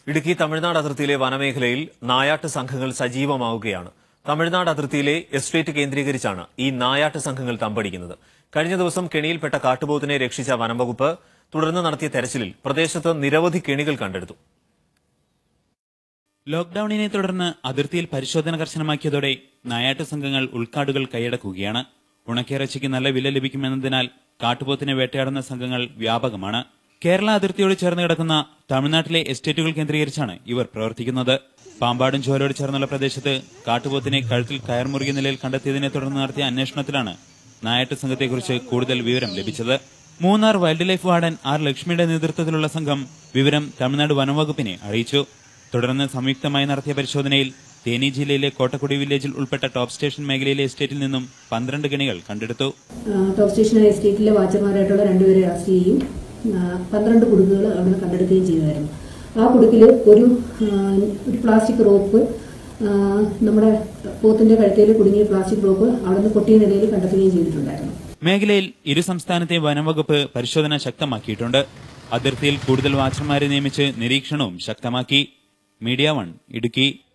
ഇടുക്കി തമിഴ്നാട് അതിർത്തിയിലെ വനമേഖലയിൽ നായാട്ട് സംഘങ്ങൾ സജീവമാവുകയാണ് തമിഴ്നാട് അതിർത്തിയിലെ എസ്റ്റേറ്റ് കേന്ദ്രീകരിച്ചാണ് ഈ നായാട്ട് സംഘങ്ങൾ തമ്പടിക്കുന്നത് കഴിഞ്ഞ ദിവസം കെണിയിൽപ്പെട്ട കാട്ടുപോത്തിനെ രക്ഷിച്ച വനംവകുപ്പ് തുടർന്ന് നടത്തിയ തെരച്ചിലിൽ പ്രദേശത്ത് നിരവധി കെണികൾ കണ്ടെടുത്തു ലോക്ഡൌണിനെ തുടർന്ന് അതിർത്തിയിൽ പരിശോധന കർശനമാക്കിയതോടെ നായാട്ട് സംഘങ്ങൾ ഉൾക്കാടുകൾ കൈയടക്കുകയാണ് ഉണക്കിയിറച്ചിക്ക് നല്ല വില ലഭിക്കുമെന്നതിനാൽ കാട്ടുപോത്തിനെ വേട്ടയാടുന്ന സംഘങ്ങൾ വ്യാപകമാണ് കേരള അതിർത്തിയോട് ചേർന്ന് കിടക്കുന്ന തമിഴ്നാട്ടിലെ എസ്റ്റേറ്റുകൾ കേന്ദ്രീകരിച്ചാണ് ഇവർ പ്രവർത്തിക്കുന്നത് പാമ്പാടും ചോലോട് ചേർന്നുള്ള പ്രദേശത്ത് കാട്ടുപോത്തിനെ കഴുത്തിൽ കയർമുറുകിയ നിലയിൽ കണ്ടെത്തിയതിനെ തുടർന്ന് നടത്തിയ അന്വേഷണത്തിലാണ് നായാട്ട് സംഘത്തെക്കുറിച്ച് കൂടുതൽ വിവരം ലഭിച്ചത് Munnar wildlife warden R ലക്ഷ്മിയുടെ നേതൃത്വത്തിലുള്ള സംഘം വിവരം തമിഴ്നാട് വനംവകുപ്പിനെ അറിയിച്ചു തുടർന്ന് സംയുക്തമായി നടത്തിയ പരിശോധനയിൽ തേനി ജില്ലയിലെ കോട്ടക്കുടി വില്ലേജിൽ ഉൾപ്പെട്ട ടോപ്പ് സ്റ്റേഷൻ മേഖലയിലെ എസ്റ്റേറ്റിൽ നിന്നും പന്ത്രണ്ട് കെണികൾ കണ്ടെടുത്തു ടോപ്പ് സ്റ്റേഷൻ എസ്റ്റേറ്റിലെ വാച്ചർമാരായിട്ടുള്ള രണ്ടുപേരെ അറസ്റ്റ് ചെയ്യുകയും ആ, പന്ത്രണ്ട് കുടുക്കുകൾ അവിടുന്ന് കണ്ടെടുക്കുകയും ചെയ്തായിരുന്നു ആ കുടുക്കിൽ ഒരു ആ, ഒരു പ്ലാസ്റ്റിക് റോപ്പ് ആ, നമ്മുടെ പോത്തിന്റെ കഴുത്തേൽ കുടുങ്ങിയ പ്ലാസ്റ്റിക് റോപ്പ് അവിടുന്ന് പൊട്ടിയ നിലയിൽ കണ്ടെത്തുകയും ചെയ്തിട്ടുണ്ടായിരുന്നു മേഖലയിൽ ഇരു സംസ്ഥാനത്തെ വനംവകുപ്പ് പരിശോധന ശക്തമാക്കിയിട്ടുണ്ട് അതിർത്തിയിൽ കൂടുതൽ വാച്ചർമാരെ നിയമിച്ച് നിരീക്ഷണവും ശക്തമാക്കി മീഡിയ വൺ ഇടുക്കി